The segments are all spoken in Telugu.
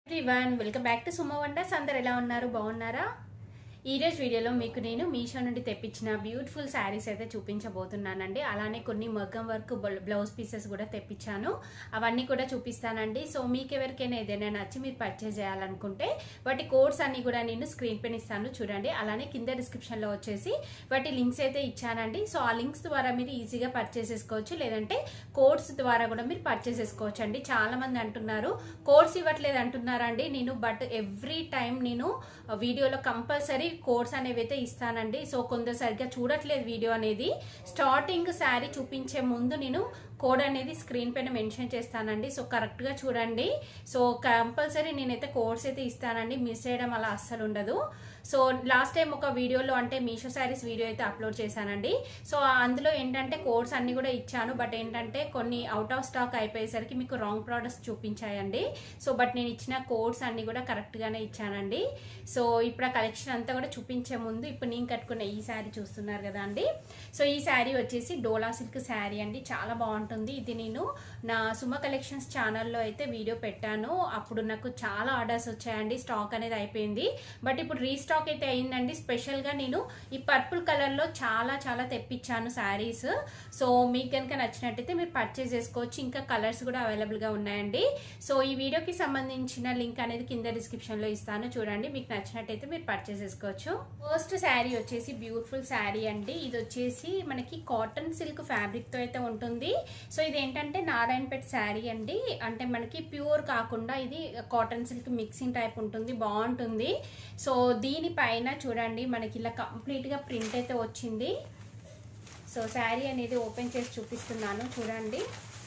everyone welcome back to Suma wonders అందరు ఎలా ఉన్నారు బాగున్నారా ఈ రోజు వీడియోలో మీకు నేను మీషో నుండి తెప్పించిన బ్యూటిఫుల్ శారీస్ అయితే చూపించబోతున్నానండి అలానే కొన్ని మగ్గం వర్క్ బ్లౌజ్ పీసెస్ కూడా తెప్పించాను అవన్నీ కూడా చూపిస్తానండి సో మీకు ఎవరికైనా ఏదైనా నచ్చి మీరు పర్చేజ్ చేయాలనుకుంటే వాటి కోడ్స్ అన్ని కూడా నేను స్క్రీన్ పైన ఇస్తాను చూడండి అలానే కింద డిస్క్రిప్షన్ లో వచ్చేసి వాటి లింక్స్ అయితే ఇచ్చానండి సో ఆ లింక్స్ ద్వారా మీరు ఈజీగా పర్చేస్ చేసుకోవచ్చు లేదంటే కోడ్స్ ద్వారా కూడా మీరు పర్చేస్ చేసుకోవచ్చు అండి చాలా మంది అంటున్నారు కోడ్స్ ఇవ్వట్లేదు అంటున్నారండి నేను బట్ ఎవ్రీ టైం నేను వీడియోలో కంపల్సరీ కోడ్స్ అనేవి అయితే ఇస్తానండి సో కొందరు సరిగ్గా చూడట్లేదు వీడియో అనేది స్టార్టింగ్ శారీ చూపించే ముందు నేను కోడ్ అనేది స్క్రీన్ పైన మెన్షన్ చేస్తానండి సో కరెక్ట్గా చూడండి సో కంపల్సరీ నేనైతే కోడ్స్ అయితే ఇస్తానండి మిస్ చేయడం అలా అస్సలు ఉండదు సో లాస్ట్ టైం ఒక వీడియోలో అంటే మీషో శారీస్ వీడియో అయితే అప్లోడ్ చేశానండి సో అందులో ఏంటంటే కోడ్స్ అన్ని కూడా ఇచ్చాను బట్ ఏంటంటే కొన్ని అవుట్ ఆఫ్ స్టాక్ అయిపోయేసరికి మీకు రాంగ్ ప్రోడక్ట్స్ చూపించాయండి సో బట్ నేను ఇచ్చిన కోడ్స్ అన్ని కూడా కరెక్ట్గానే ఇచ్చానండి సో ఇప్పుడు ఆ కలెక్షన్ అంతా కూడా చూపించే ముందు ఇప్పుడు నేను కట్టుకున్న ఈ శారీ చూస్తున్నారు కదా అండి సో ఈ శారీ వచ్చేసి డోలా సిల్క్ శారీ అండి చాలా బాగుంటుంది ఇది నేను నా సుమ కలెక్షన్స్ ఛానల్లో అయితే వీడియో పెట్టాను అప్పుడు నాకు చాలా ఆర్డర్స్ వచ్చాయండి స్టాక్ అనేది అయిపోయింది బట్ ఇప్పుడు రీస్టాక్ అయితే అయిందండి స్పెషల్గా నేను ఈ పర్పుల్ కలర్లో చాలా చాలా తెప్పించాను శారీస్ సో మీకు కనుక నచ్చినట్టయితే మీరు పర్చేస్ చేసుకోవచ్చు ఇంకా కలర్స్ కూడా అవైలబుల్గా ఉన్నాయండి సో ఈ వీడియోకి సంబంధించిన లింక్ అనేది కింద డిస్క్రిప్షన్లో ఇస్తాను చూడండి మీకు నచ్చినట్టయితే మీరు పర్చేస్ చేసుకోవచ్చు ఫస్ట్ శారీ వచ్చేసి బ్యూటిఫుల్ శారీ అండి ఇది వచ్చేసి మనకి కాటన్ సిల్క్ ఫ్యాబ్రిక్తో అయితే ఉంటుంది సో ఇది ఏంటంటే నారాయణపేట శారీ అండి అంటే మనకి ప్యూర్ కాకుండా ఇది కాటన్ సిల్క్ మిక్సింగ్ టైప్ ఉంటుంది బాగుంటుంది సో దీనిపైన చూడండి మనకి ఇలా కంప్లీట్గా ప్రింట్ అయితే వచ్చింది సో శారీ అనేది ఓపెన్ చేసి చూపిస్తున్నాను చూడండి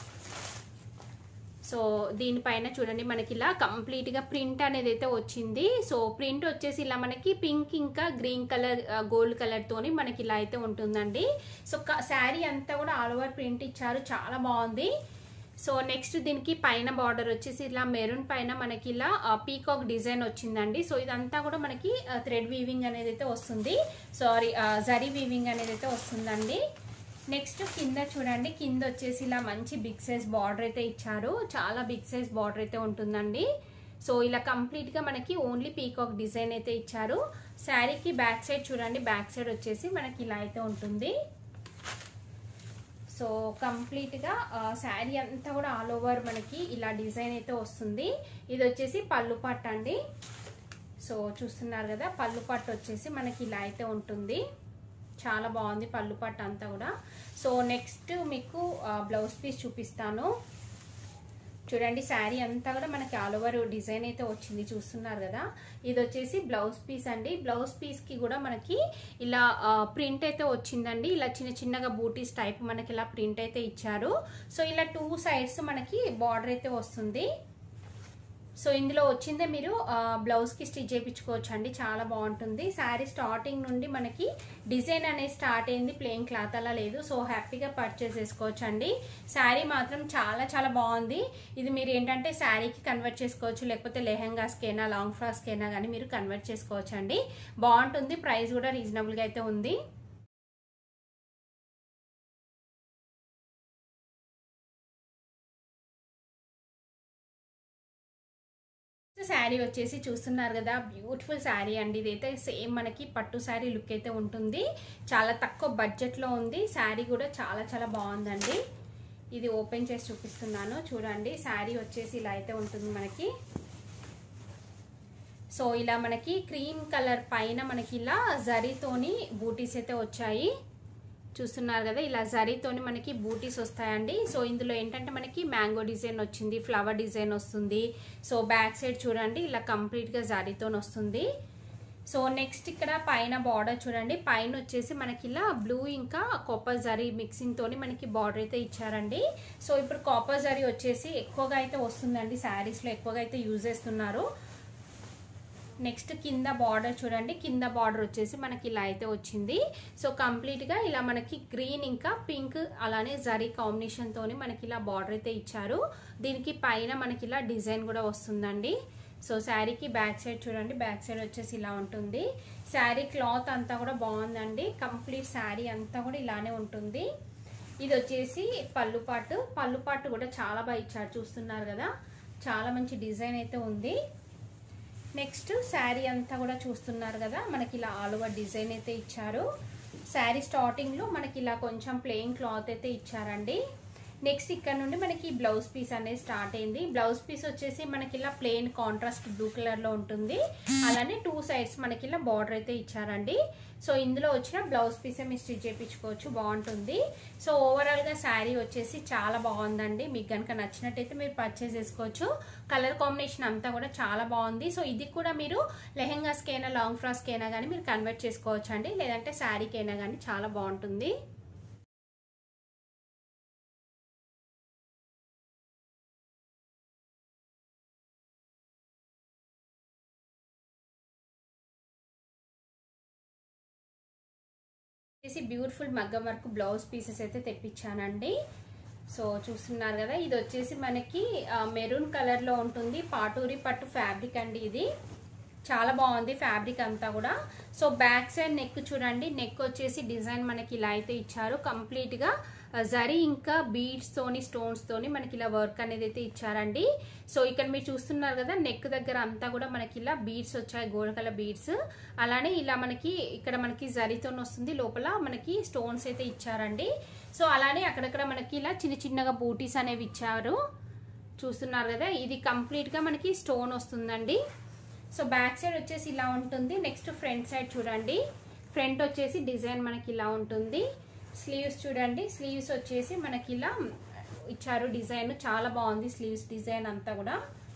సో దీనిపైన చూడండి మనకి ఇలా కంప్లీట్గా ప్రింట్ అనేది అయితే వచ్చింది సో ప్రింట్ వచ్చేసి ఇలా మనకి పింక్ ఇంకా గ్రీన్ కలర్ గోల్డ్ కలర్ తోని మనకి ఇలా అయితే ఉంటుందండి సో శారీ అంతా కూడా ఆల్ ఓవర్ ప్రింట్ ఇచ్చారు చాలా బాగుంది సో నెక్స్ట్ దీనికి పైన బార్డర్ వచ్చేసి ఇలా మెరూన్ పైన మనకి ఇలా పీకాక్ డిజైన్ వచ్చిందండి సో ఇదంతా కూడా మనకి థ్రెడ్ వీవింగ్ అనేది అయితే వస్తుంది సారీ జరీ వీవింగ్ అనేది అయితే వస్తుందండి నెక్స్ట్ కింద చూడండి కింద వచ్చేసి ఇలా మంచి బిగ్ సైజ్ బార్డర్ అయితే ఇచ్చారు చాలా బిగ్ సైజ్ బార్డర్ అయితే ఉంటుందండి సో ఇలా కంప్లీట్గా మనకి ఓన్లీ పీకాక్ డిజైన్ అయితే ఇచ్చారు శారీకి బ్యాక్ సైడ్ చూడండి బ్యాక్ సైడ్ వచ్చేసి మనకి ఇలా అయితే ఉంటుంది సో కంప్లీట్గా శారీ అంతా కూడా ఆల్ ఓవర్ మనకి ఇలా డిజైన్ అయితే వస్తుంది ఇది వచ్చేసి పళ్ళు పట్టు అండి సో చూస్తున్నారు కదా పళ్ళు పట్టు వచ్చేసి మనకి ఇలా అయితే ఉంటుంది చాలా బాగుంది పళ్ళు పట్టు అంతా కూడా సో నెక్స్ట్ మీకు బ్లౌజ్ పీస్ చూపిస్తాను చూడండి శారీ అంతా కూడా మనకి ఆల్ ఓవర్ డిజైన్ అయితే వచ్చింది చూస్తున్నారు కదా ఇది వచ్చేసి బ్లౌజ్ పీస్ అండి బ్లౌజ్ పీస్కి కూడా మనకి ఇలా ప్రింట్ అయితే వచ్చిందండి ఇలా చిన్న చిన్నగా బూటీస్ టైప్ మనకి ఇలా ప్రింట్ అయితే ఇచ్చారు సో ఇలా టూ సైడ్స్ మనకి బార్డర్ అయితే వస్తుంది సో ఇందులో వచ్చిందే మీరు బ్లౌజ్కి స్టిచ్ చేయించుకోవచ్చు అండి చాలా బాగుంటుంది శారీ స్టార్టింగ్ నుండి మనకి డిజైన్ అనేది స్టార్ట్ అయింది ప్లెయిన్ క్లాత్ అలా లేదు సో హ్యాపీగా పర్చేస్ చేసుకోవచ్చు అండి శారీ మాత్రం చాలా చాలా బాగుంది ఇది మీరు ఏంటంటే శారీకి కన్వర్ట్ చేసుకోవచ్చు లేకపోతే లెహెంగాస్కైనా లాంగ్ ఫ్రాక్స్కైనా కానీ మీరు కన్వర్ట్ చేసుకోవచ్చు అండి బాగుంటుంది ప్రైస్ కూడా రీజనబుల్గా అయితే ఉంది శారీ వచ్చేసి చూస్తున్నారు కదా బ్యూటిఫుల్ శారీ అండి ఇదైతే సేమ్ మనకి పట్టు శారీ లుక్ అయితే ఉంటుంది చాలా తక్కువ బడ్జెట్లో ఉంది శారీ కూడా చాలా చాలా బాగుందండి ఇది ఓపెన్ చేసి చూపిస్తున్నాను చూడండి శారీ వచ్చేసి ఇలా అయితే ఉంటుంది మనకి సో ఇలా మనకి క్రీమ్ కలర్ పైన మనకి ఇలా జరీతోని బూటీస్ అయితే వచ్చాయి చూస్తున్నారు కదా ఇలా జరీతోని మనకి బూటీస్ వస్తాయండి సో ఇందులో ఏంటంటే మనకి మ్యాంగో డిజైన్ వచ్చింది ఫ్లవర్ డిజైన్ వస్తుంది సో బ్యాక్ సైడ్ చూడండి ఇలా కంప్లీట్గా జరీతో వస్తుంది సో నెక్స్ట్ ఇక్కడ పైన బార్డర్ చూడండి పైన వచ్చేసి మనకి ఇలా బ్లూ ఇంకా కాపర్ జరీ మిక్సింగ్ తోని మనకి బార్డర్ అయితే ఇచ్చారండి సో ఇప్పుడు కాపర్ జరీ వచ్చేసి ఎక్కువగా అయితే వస్తుందండి శారీస్లో ఎక్కువగా అయితే యూజ్ చేస్తున్నారు నెక్స్ట్ కింద బార్డర్ చూడండి కింద బార్డర్ వచ్చేసి మనకి ఇలా అయితే వచ్చింది సో కంప్లీట్గా ఇలా మనకి గ్రీన్ ఇంకా పింక్ అలానే జరీ కాంబినేషన్తోని మనకి ఇలా బార్డర్ అయితే ఇచ్చారు దీనికి పైన మనకి ఇలా డిజైన్ కూడా వస్తుందండి సో శారీకి బ్యాక్ సైడ్ చూడండి బ్యాక్ సైడ్ వచ్చేసి ఇలా ఉంటుంది శారీ క్లాత్ అంతా కూడా బాగుందండి కంప్లీట్ శారీ అంతా కూడా ఇలానే ఉంటుంది ఇది వచ్చేసి పళ్ళు పాటు పళ్ళు పాటు కూడా చాలా బాగా ఇచ్చారు చూస్తున్నారు కదా చాలా మంచి డిజైన్ అయితే ఉంది నెక్స్ట్ శారీ అంతా కూడా చూస్తున్నారు కదా మనకి ఇలా ఆల్ ఓవర్ డిజైన్ అయితే ఇచ్చారు శారీ స్టార్టింగ్లో మనకి ఇలా కొంచెం ప్లెయిన్ క్లాత్ అయితే ఇచ్చారండి నెక్స్ట్ ఇక్కడ నుండి మనకి బ్లౌజ్ పీస్ అనేది స్టార్ట్ అయింది బ్లౌజ్ పీస్ వచ్చేసి మనకి ఇలా ప్లెయిన్ కాంట్రాస్ట్ బ్లూ కలర్ లో ఉంటుంది అలానే టూ సైడ్స్ మనకి ఇలా బార్డర్ అయితే ఇచ్చారండి సో ఇందులో వచ్చిన బ్లౌజ్ పీస్ మీరు స్టిచ్ చేయించుకోవచ్చు బాగుంటుంది సో ఓవరాల్ గా శారీ వచ్చేసి చాలా బాగుందండి మీకు కనుక నచ్చినట్టయితే మీరు పర్చేస్ చేసుకోవచ్చు కలర్ కాంబినేషన్ అంతా కూడా చాలా బాగుంది సో ఇది కూడా మీరు లెహెంగాస్కైనా లాంగ్ ఫ్రాస్కైనా కానీ మీరు కన్వర్ట్ చేసుకోవచ్చు అండి లేదంటే శారీకైనా కానీ చాలా బాగుంటుంది వచ్చేసి బ్యూటిఫుల్ మగ్గం వర్క్ బ్లౌజ్ పీసెస్ అయితే తెప్పించానండి సో చూస్తున్నారు కదా ఇది వచ్చేసి మనకి మెరూన్ కలర్లో ఉంటుంది పాటూరి పట్టు ఫ్యాబ్రిక్ అండి ఇది చాలా బాగుంది ఫ్యాబ్రిక్ అంతా కూడా సో బ్యాక్ సైడ్ నెక్ చూడండి నెక్ వచ్చేసి డిజైన్ మనకి ఇలా అయితే ఇచ్చారు కంప్లీట్గా జరీ ఇంకా బీడ్స్ తోని స్టోన్స్ తోని మనకి ఇలా వర్క్ అనేది అయితే ఇచ్చారండి సో ఇక్కడ మీరు చూస్తున్నారు కదా నెక్ దగ్గర అంతా కూడా మనకి ఇలా బీడ్స్ వచ్చాయి గోల్డ్ కలర్ బీడ్స్ అలానే ఇలా మనకి ఇక్కడ మనకి జరీతో వస్తుంది లోపల మనకి స్టోన్స్ అయితే ఇచ్చారండి సో అలానే అక్కడక్కడ మనకి ఇలా చిన్న చిన్నగా బూటీస్ అనేవి ఇచ్చారు చూస్తున్నారు కదా ఇది కంప్లీట్గా మనకి స్టోన్ వస్తుందండి సో బ్యాక్ సైడ్ వచ్చేసి ఇలా ఉంటుంది నెక్స్ట్ ఫ్రంట్ సైడ్ చూడండి ఫ్రంట్ వచ్చేసి డిజైన్ మనకి ఇలా ఉంటుంది స్లీవ్స్ చూడండి స్లీవ్స్ వచ్చేసి మనకి ఇలా ఇచ్చారు డిజైన్ చాలా బాగుంది స్లీవ్స్ డిజైన్ అంతా కూడా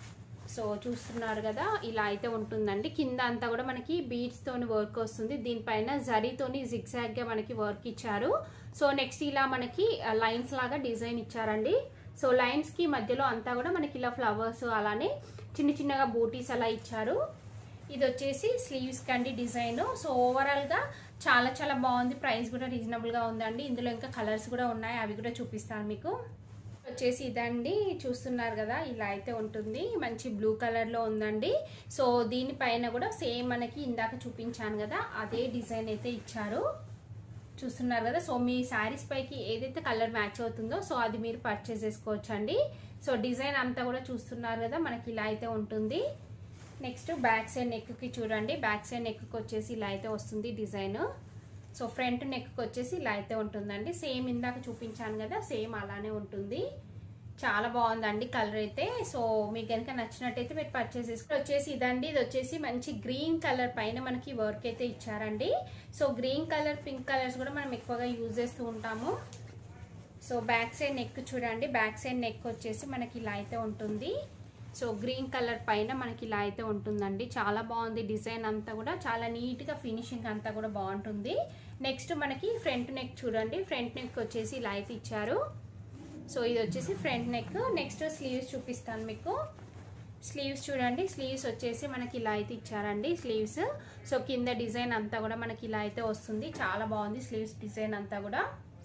సో చూస్తున్నారు కదా ఇలా అయితే ఉంటుందండి కింద అంతా కూడా మనకి బీడ్స్ తోని వర్క్ వస్తుంది దీనిపైన జరీతోని జిగ్జాగ్ గా మనకి వర్క్ ఇచ్చారు సో నెక్స్ట్ ఇలా మనకి లైన్స్ లాగా డిజైన్ ఇచ్చారండి సో లైన్స్ కి మధ్యలో అంతా కూడా మనకి ఇలా ఫ్లవర్స్ అలానే చిన్న చిన్నగా బూటీస్ అలా ఇచ్చారు ఇది వచ్చేసి స్లీవ్స్ కండి డిజైన్ సో ఓవరాల్ గా చాలా చాలా బాగుంది ప్రైస్ కూడా రీజనబుల్ గా ఉందండి ఇందులో ఇంకా కలర్స్ కూడా ఉన్నాయి అవి కూడా చూపిస్తాను మీకు వచ్చేసి ఇదండి చూస్తున్నారు కదా ఇలా అయితే ఉంటుంది మంచి బ్లూ కలర్ లో ఉందండి సో దీనిపైన కూడా సేమ్ మనకి ఇందాక చూపించాను కదా అదే డిజైన్ అయితే ఇచ్చారు చూస్తున్నారు కదా సో మీ శారీస్ పైకి ఏదైతే కలర్ మ్యాచ్ అవుతుందో సో అది మీరు పర్చేస్ చేసుకోవచ్చు అండి సో డిజైన్ అంతా కూడా చూస్తున్నారు కదా మనకి ఇలా అయితే ఉంటుంది నెక్స్ట్ బ్యాక్ సైడ్ నెక్కి చూడండి బ్యాక్ సైడ్ నెక్కి వచ్చేసి ఇలా అయితే వస్తుంది డిజైన్ సో ఫ్రంట్ నెక్కి వచ్చేసి ఇలా అయితే ఉంటుందండి సేమ్ ఇందాక చూపించాను కదా సేమ్ అలానే ఉంటుంది చాలా బాగుందండి కలర్ అయితే సో మీకు కనుక నచ్చినట్టయితే మీరు పర్చేస్ చేసుకుని వచ్చేసి ఇదండి ఇది వచ్చేసి మంచి గ్రీన్ కలర్ పైన మనకి వర్క్ అయితే ఇచ్చారండి so green colour pink colours కూడా మనం ఎక్కువగా యూజ్ చేస్తూ ఉంటాము సో బ్యాక్ సైడ్ నెక్ చూడండి బ్యాక్ సైడ్ నెక్ వచ్చేసి మనకి ఇలా అయితే ఉంటుంది సో గ్రీన్ కలర్ పైన మనకి ఇలా అయితే ఉంటుందండి చాలా బాగుంది డిజైన్ అంతా కూడా చాలా నీట్గా ఫినిషింగ్ అంతా కూడా బాగుంటుంది నెక్స్ట్ మనకి ఫ్రంట్ నెక్ చూడండి ఫ్రంట్ నెక్ వచ్చేసి ఇలా అయితే ఇచ్చారు సో ఇది వచ్చేసి ఫ్రంట్ నెక్ నెక్స్ట్ స్లీవ్స్ చూపిస్తాను మీకు స్లీవ్స్ చూడండి స్లీవ్స్ వచ్చేసి మనకి ఇలా అయితే ఇచ్చారండి స్లీవ్స్ సో కింద డిజైన్ అంతా కూడా మనకి ఇలా అయితే వస్తుంది చాలా బాగుంది స్లీవ్స్ డిజైన్ అంతా కూడా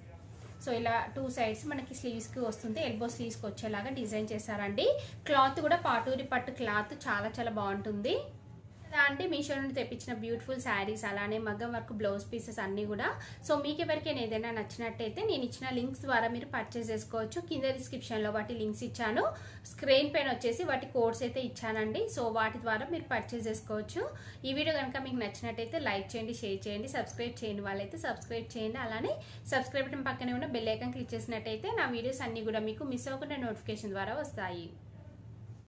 సో ఇలా టూ సైడ్స్ మనకి స్లీవ్స్కి వస్తుంది ఎల్బో స్లీవ్స్కి వచ్చేలాగా డిజైన్ చేశారండి క్లాత్ కూడా పాటూరి పట్టు క్లాత్ చాలా చాలా బాగుంటుంది అంటే మీషో నుండి తెప్పించిన బ్యూటిఫుల్ శారీస్ అలానే మగ్గం వర్క్ బ్లౌజ్ పీసెస్ అన్నీ కూడా సో మీకు ఎవరికైనా ఏదైనా నచ్చినట్టయితే నేను ఇచ్చిన లింక్స్ ద్వారా మీరు పర్చేస్ చేసుకోవచ్చు కింద డిస్క్రిప్షన్లో వాటి లింక్స్ ఇచ్చాను స్క్రీన్ పైన వచ్చేసి వాటి కోడ్స్ అయితే ఇచ్చానండి సో వాటి ద్వారా మీరు పర్చేస్ చేసుకోవచ్చు ఈ వీడియో కనుక మీకు నచ్చినట్టయితే లైక్ చేయండి షేర్ చేయండి సబ్స్క్రైబ్ చేయండి వాళ్ళైతే సబ్స్క్రైబ్ చేయండి అలానే సబ్స్క్రైబ్ బటన్ పక్కనే ఉన్న బెల్ ఐకాన్ క్లిక్ చేసినట్టయితే నా వీడియోస్ అన్నీ కూడా మీకు మిస్ అవ్వకుండా నోటిఫికేషన్ ద్వారా వస్తాయి